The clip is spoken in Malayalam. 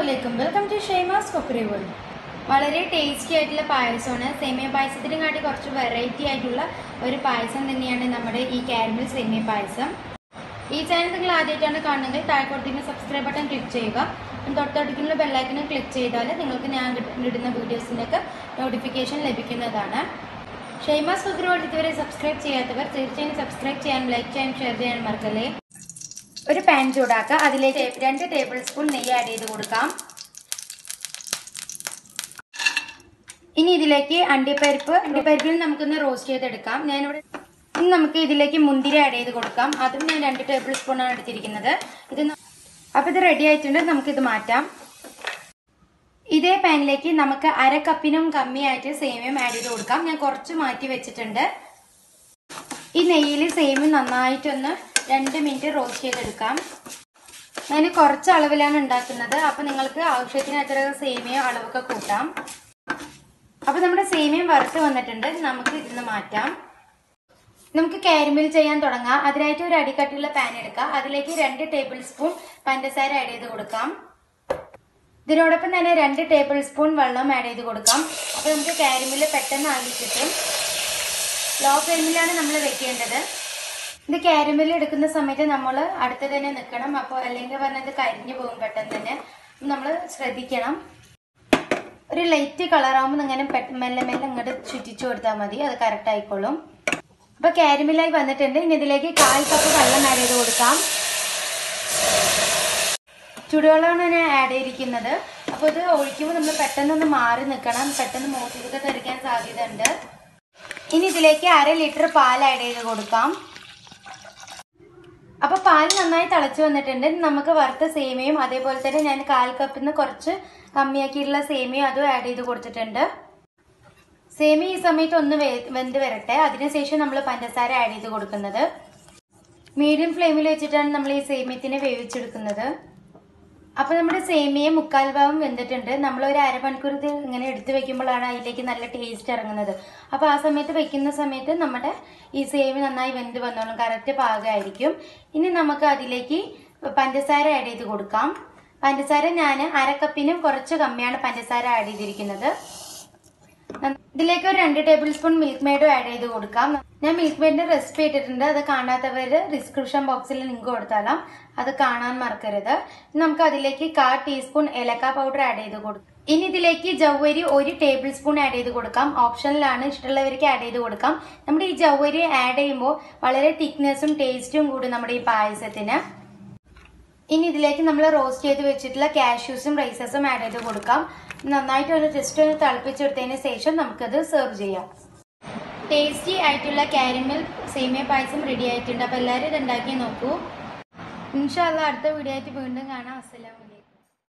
അലൈക്കും welcome to Shaima's cookery world വളരെ ടേസ്റ്റി ആയിട്ടുള്ള പായസമാണ് സേമിയ പായസത്തിനും കാട്ടി കുറച്ച് വെറൈറ്റി ആയിട്ടുള്ള ഒരു പായസം തന്നെയാണ് നമ്മുടെ ഈ കാരമൽ സേമിയ പായസം ഈ ചാനൽ നിങ്ങൾ ആദ്യമായിട്ടാണ് കാണുന്നതെങ്കിൽ താഴെ കൊടുത്തിരുന്ന സബ്സ്ക്രൈബ് ബട്ടൺ ക്ലിക്ക് ചെയ്യുക പിന്നെ തൊട്ടടുത്തുള്ള ബെല്ലൈക്കനും ക്ലിക്ക് ചെയ്താൽ നിങ്ങൾക്ക് ഞാൻ ഇട- ഇടുന്ന വീഡിയോസിൻ്റെ ഒക്കെ നോട്ടിഫിക്കേഷൻ ലഭിക്കുന്നതാണ് ഷെയ്മാസ് കുക്കറി വേൾഡ് ഇതുവരെ സബ്സ്ക്രൈബ് ചെയ്യാത്തവർ തീർച്ചയായും സബ്സ്ക്രൈബ് ചെയ്യാനും ലൈക്ക് ചെയ്യാനും ഷെയർ ചെയ്യാനും മറക്കല്ലേ ഒരു പാൻ ചൂടാക്കുക അതിലേക്ക് രണ്ട് ടേബിൾ സ്പൂൺ നെയ്യ് ആഡ് ചെയ്ത് കൊടുക്കാം ഇനി ഇതിലേക്ക് അണ്ടിപ്പരിപ്പ് അണ്ടിപ്പരിപ്പിൽ നമുക്കൊന്ന് റോസ്റ്റ് ചെയ്തെടുക്കാം ഞാനിവിടെ ഇനി നമുക്ക് ഇതിലേക്ക് മുന്തിരി ആഡ് ചെയ്ത് കൊടുക്കാം അതും ഞാൻ രണ്ട് ടേബിൾ സ്പൂൺ ആണ് എടുത്തിരിക്കുന്നത് ഇത് ന- അപ്പൊ ഇത് റെഡി ആയിട്ടുണ്ട് നമുക്കിത് മാറ്റാം ഇതേ പാനിലേക്ക് നമുക്ക് അര കപ്പിനും കമ്മിയായിട്ട് സേമിയം ആഡ് ചെയ്ത് കൊടുക്കാം ഞാൻ കുറച്ച് മാറ്റി വെച്ചിട്ടുണ്ട് ഈ നെയ്യിൽ സേമിയം നന്നായിട്ടൊന്ന് രണ്ട് മിനിറ്റ് റോസ്റ്റ് ചെയ്തെടുക്കാം ഞാൻ കുറച്ച് അളവിലാണ് ഉണ്ടാക്കുന്നത് അപ്പൊ നിങ്ങൾക്ക് ആവശ്യത്തിന് എത്ര സേമിയ അളവൊക്കെ കൂട്ടാം അപ്പൊ നമ്മുടെ സേമിയം വറുത്ത് വന്നിട്ടുണ്ട് നമുക്ക് ഇതിന്ന് മാറ്റാം നമുക്ക് കാരമിൽ ചെയ്യാൻ തുടങ്ങാം അതിനായിട്ട് ഒരു അടിക്കട്ടിയുള്ള പാൻ എടുക്കാം അതിലേക്ക് രണ്ട് ടേബിൾ സ്പൂൺ പഞ്ചസാര ആഡ് ചെയ്ത് കൊടുക്കാം ഇതിനോടൊപ്പം തന്നെ രണ്ട് ടേബിൾ സ്പൂൺ വെള്ളം ആഡ് ചെയ്ത് കൊടുക്കാം അപ്പൊ നമുക്ക് കാരമിൽ പെട്ടെന്ന് ആക്കി കിട്ടും ലോ ഫ്ലെയിമിലാണ് നമ്മൾ വെക്കേണ്ടത് ഇത് കാരമൽ എടുക്കുന്ന സമയത്ത് നമ്മൾ അടുത്ത് തന്നെ നിൽക്കണം അപ്പോൾ അല്ലെങ്കിൽ പറഞ്ഞത് കരിഞ്ഞു പോകും പെട്ടെന്ന് തന്നെ നമ്മൾ ശ്രദ്ധിക്കണം ഒരു ലൈറ്റ് കളറാകുമ്പോൾ ഇങ്ങനെ പെട്ടെന്ന് മെല്ലെ മെല്ലെ ഇങ്ങോട്ട് ചുറ്റിച്ചു കൊടുത്താൽ മതി അത് കറക്റ്റ് ആയിക്കോളും അപ്പൊ കാരമലായി വന്നിട്ടുണ്ട് ഇനി ഇതിലേക്ക് കാൽ കപ്പ് വെള്ളം ആഡ് ചെയ്ത് കൊടുക്കാം ചുടുവെള്ളമാണ് ഞാൻ ആഡ് ചെയ്തിരിക്കുന്നത് അപ്പോൾ ഇത് ഒഴിക്കുമ്പോൾ നമ്മൾ പെട്ടെന്നൊന്ന് മാറി നിൽക്കണം പെട്ടെന്ന് മോട്ടിതൊക്കെ തെറിക്കാൻ സാധ്യത ഉണ്ട് ഇനി ഇതിലേക്ക് അര ലിറ്റർ പാൽ ആഡ് ചെയ്ത് കൊടുക്കാം അപ്പൊ പാൽ നന്നായി തിളച്ച് വന്നിട്ടുണ്ട് നമുക്ക് വറുത്ത സേമിയയും അതേപോലെ തന്നെ ഞാൻ കാൽ കപ്പിൽ നിന്ന് കുറച്ച് കമ്മിയാക്കിയിട്ടുള്ള സേമിയയും അതും ആഡ് ചെയ്ത് കൊടുത്തിട്ടുണ്ട് സേമിയ ഈ സമയത്ത് ഒന്ന് വേ- വെന്ത് വരട്ടെ അതിനുശേഷം നമ്മൾ പഞ്ചസാര ആഡ് ചെയ്ത് കൊടുക്കുന്നത് മീഡിയം ഫ്ലെയിമിൽ വെച്ചിട്ടാണ് നമ്മൾ ഈ സേമിയത്തിനെ വേവിച്ചെടുക്കുന്നത് അപ്പൊ നമ്മുടെ സേമിയ മുക്കാൽ ഭാഗം വെന്തിട്ടുണ്ട് നമ്മൾ ഒരു അരമണിക്കൂർ ഇത് ഇങ്ങനെ എടുത്ത് വെക്കുമ്പോഴാണ് അതിലേക്ക് നല്ല ടേസ്റ്റ് ഇറങ്ങുന്നത് അപ്പൊ ആ സമയത്ത് വെക്കുന്ന സമയത്ത് നമ്മുടെ ഈ സേമിയ നന്നായി വെന്ത് വന്നോളും കറക്റ്റ് പാകമായിരിക്കും ഇനി നമുക്ക് അതിലേക്ക് പഞ്ചസാര ആഡ് ചെയ്ത് കൊടുക്കാം പഞ്ചസാര ഞാൻ അരക്കപ്പിനും കുറച്ച് കമ്മിയാണ് പഞ്ചസാര ആഡ് ചെയ്തിരിക്കുന്നത് ഇതിലേക്ക് ഒരു രണ്ട് ടേബിൾ സ്പൂൺ മിൽക്ക് മെയ്ഡും ആഡ് ചെയ്ത് കൊടുക്കാം ഞാൻ മിൽക്ക് മെയ്ഡിന്റെ റെസിപ്പി ഇട്ടിട്ടുണ്ട് അത് കാണാത്തവര് ഡിസ്ക്രിപ്ഷൻ ബോക്സിൽ ലിങ്ക് കൊടുത്താലാം അത് കാണാൻ മറക്കരുത് ഇനി നമുക്ക് അതിലേക്ക് കാ ടീസ്പൂൺ ഏലക്ക പൗഡർ ആഡ് ചെയ്ത് കൊടുക്കാം ഇനി ഇതിലേക്ക് ജൗവരി ഒരു ടേബിൾ സ്പൂൺ ആഡ് ചെയ്ത് കൊടുക്കാം ഓപ്ഷനിലാണ് ഇഷ്ടമുള്ളവർക്ക് ആഡ് ചെയ്ത് കൊടുക്കാം നമ്മുടെ ഈ ജൗവരി ആഡ് ചെയ്യുമ്പോൾ വളരെ തിക്നെസ്സും ടേസ്റ്റും കൂടും നമ്മുടെ ഈ പായസത്തിന് ഇനി ഇതിലേക്ക് നമ്മൾ റോസ്റ്റ് ചെയ്ത് വെച്ചിട്ടുള്ള കാഷ്യൂസും റൈസസും ആഡ് ചെയ്ത് കൊടുക്കാം നന്നായിട്ട് ഒന്ന് ജസ്റ്റ് ഒന്ന് തിളപ്പിച്ചെടുത്തതിന് ശേഷം നമുക്കത് സെർവ് ചെയ്യാം ടേസ്റ്റി ആയിട്ടുള്ള കാരമൽ സേമിയ പായസം റെഡി ആയിട്ടുണ്ട് അപ്പോൾ എല്ലാവരും ഇത് ഉണ്ടാക്കി നോക്കൂ ഇൻഷാല്ല അടുത്ത വീഡിയോ ആയിട്ട് വീണ്ടും കാണാം അസ്സലാമലൈക്കും